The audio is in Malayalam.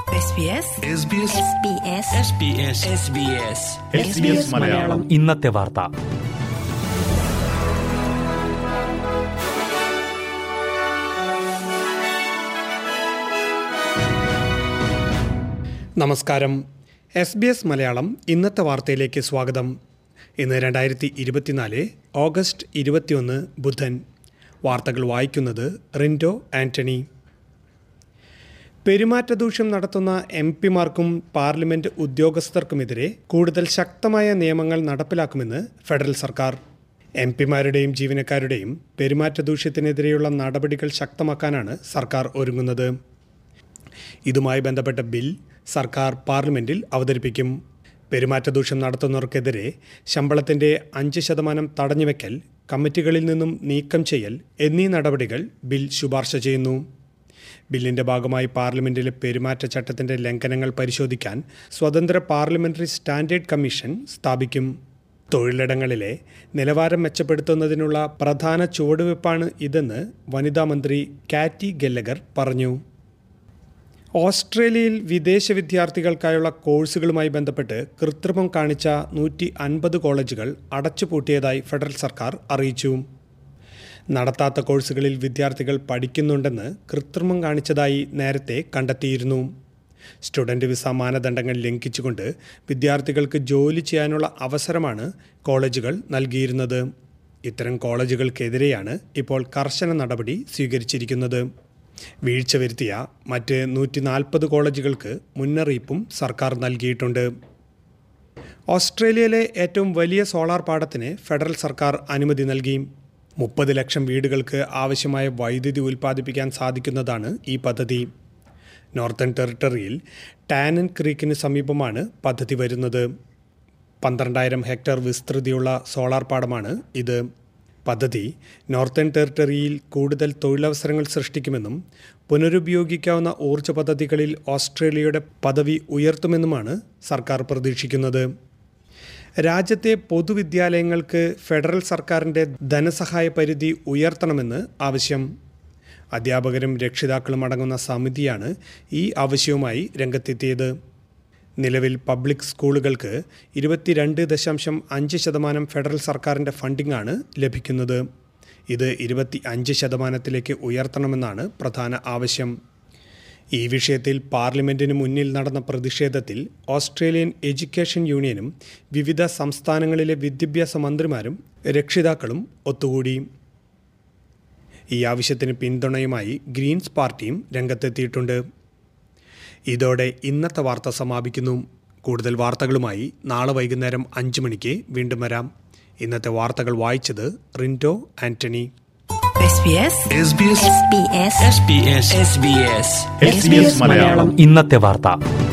മലയാളം ഇന്നത്തെ വാർത്ത നമസ്കാരം എസ് ബി എസ് മലയാളം ഇന്നത്തെ വാർത്തയിലേക്ക് സ്വാഗതം ഇന്ന് രണ്ടായിരത്തി ഇരുപത്തിനാല് ഓഗസ്റ്റ് ഇരുപത്തിയൊന്ന് ബുധൻ വാർത്തകൾ വായിക്കുന്നത് റിൻഡോ ആന്റണി പെരുമാറ്റദൂഷ്യം നടത്തുന്ന എം പിമാർക്കും പാർലമെന്റ് ഉദ്യോഗസ്ഥർക്കുമെതിരെ കൂടുതൽ ശക്തമായ നിയമങ്ങൾ നടപ്പിലാക്കുമെന്ന് ഫെഡറൽ സർക്കാർ എം പിമാരുടെയും ജീവനക്കാരുടെയും പെരുമാറ്റദൂഷ്യത്തിനെതിരെയുള്ള നടപടികൾ ശക്തമാക്കാനാണ് സർക്കാർ ഒരുങ്ങുന്നത് ഇതുമായി ബന്ധപ്പെട്ട ബിൽ സർക്കാർ പാർലമെന്റിൽ അവതരിപ്പിക്കും പെരുമാറ്റദൂഷ്യം നടത്തുന്നവർക്കെതിരെ ശമ്പളത്തിന്റെ അഞ്ച് ശതമാനം തടഞ്ഞുവെക്കൽ കമ്മിറ്റികളിൽ നിന്നും നീക്കം ചെയ്യൽ എന്നീ നടപടികൾ ബിൽ ശുപാർശ ചെയ്യുന്നു ബില്ലിന്റെ ഭാഗമായി പാർലമെന്റിലെ പെരുമാറ്റച്ചട്ടത്തിന്റെ ലംഘനങ്ങൾ പരിശോധിക്കാൻ സ്വതന്ത്ര പാർലമെന്ററി സ്റ്റാൻഡേർഡ് കമ്മീഷൻ സ്ഥാപിക്കും തൊഴിലിടങ്ങളിലെ നിലവാരം മെച്ചപ്പെടുത്തുന്നതിനുള്ള പ്രധാന ചുവടുവെപ്പാണ് ഇതെന്ന് വനിതാ മന്ത്രി കാറ്റി ഗെല്ലഗർ പറഞ്ഞു ഓസ്ട്രേലിയയിൽ വിദേശ വിദ്യാർത്ഥികൾക്കായുള്ള കോഴ്സുകളുമായി ബന്ധപ്പെട്ട് കൃത്രിമം കാണിച്ച നൂറ്റി അൻപത് കോളേജുകൾ അടച്ചുപൂട്ടിയതായി ഫെഡറൽ സർക്കാർ അറിയിച്ചു നടത്താത്ത കോഴ്സുകളിൽ വിദ്യാർത്ഥികൾ പഠിക്കുന്നുണ്ടെന്ന് കൃത്രിമം കാണിച്ചതായി നേരത്തെ കണ്ടെത്തിയിരുന്നു സ്റ്റുഡൻറ് വിസ മാനദണ്ഡങ്ങൾ ലംഘിച്ചുകൊണ്ട് വിദ്യാർത്ഥികൾക്ക് ജോലി ചെയ്യാനുള്ള അവസരമാണ് കോളേജുകൾ നൽകിയിരുന്നത് ഇത്തരം കോളേജുകൾക്കെതിരെയാണ് ഇപ്പോൾ കർശന നടപടി സ്വീകരിച്ചിരിക്കുന്നത് വീഴ്ച വരുത്തിയ മറ്റ് നൂറ്റി നാൽപ്പത് കോളേജുകൾക്ക് മുന്നറിയിപ്പും സർക്കാർ നൽകിയിട്ടുണ്ട് ഓസ്ട്രേലിയയിലെ ഏറ്റവും വലിയ സോളാർ പാടത്തിന് ഫെഡറൽ സർക്കാർ അനുമതി നൽകി മുപ്പത് ലക്ഷം വീടുകൾക്ക് ആവശ്യമായ വൈദ്യുതി ഉൽപ്പാദിപ്പിക്കാൻ സാധിക്കുന്നതാണ് ഈ പദ്ധതി നോർത്തേൺ ടെറിട്ടറിയിൽ ടാനൻ ക്രീക്കിന് സമീപമാണ് പദ്ധതി വരുന്നത് പന്ത്രണ്ടായിരം ഹെക്ടർ വിസ്തൃതിയുള്ള സോളാർ പാടമാണ് ഇത് പദ്ധതി നോർത്തേൺ ടെറിട്ടറിയിൽ കൂടുതൽ തൊഴിലവസരങ്ങൾ സൃഷ്ടിക്കുമെന്നും പുനരുപയോഗിക്കാവുന്ന ഊർജ്ജ പദ്ധതികളിൽ ഓസ്ട്രേലിയയുടെ പദവി ഉയർത്തുമെന്നുമാണ് സർക്കാർ പ്രതീക്ഷിക്കുന്നത് രാജ്യത്തെ പൊതുവിദ്യാലയങ്ങൾക്ക് ഫെഡറൽ സർക്കാരിൻ്റെ ധനസഹായ പരിധി ഉയർത്തണമെന്ന് ആവശ്യം അധ്യാപകരും രക്ഷിതാക്കളും അടങ്ങുന്ന സമിതിയാണ് ഈ ആവശ്യവുമായി രംഗത്തെത്തിയത് നിലവിൽ പബ്ലിക് സ്കൂളുകൾക്ക് ഇരുപത്തിരണ്ട് ദശാംശം അഞ്ച് ശതമാനം ഫെഡറൽ സർക്കാരിൻ്റെ ഫണ്ടിംഗാണ് ലഭിക്കുന്നത് ഇത് ഇരുപത്തി അഞ്ച് ശതമാനത്തിലേക്ക് ഉയർത്തണമെന്നാണ് പ്രധാന ആവശ്യം ഈ വിഷയത്തിൽ പാർലമെന്റിന് മുന്നിൽ നടന്ന പ്രതിഷേധത്തിൽ ഓസ്ട്രേലിയൻ എഡ്യൂക്കേഷൻ യൂണിയനും വിവിധ സംസ്ഥാനങ്ങളിലെ വിദ്യാഭ്യാസ മന്ത്രിമാരും രക്ഷിതാക്കളും ഒത്തുകൂടി ഈ ആവശ്യത്തിന് പിന്തുണയുമായി ഗ്രീൻസ് പാർട്ടിയും രംഗത്തെത്തിയിട്ടുണ്ട് ഇതോടെ ഇന്നത്തെ വാർത്ത സമാപിക്കുന്നു കൂടുതൽ വാർത്തകളുമായി നാളെ വൈകുന്നേരം അഞ്ച് മണിക്ക് വീണ്ടും വരാം ഇന്നത്തെ വാർത്തകൾ വായിച്ചത് റിൻറ്റോ ആന്റണി SBS ഇന്നത്തെ വാർത്ത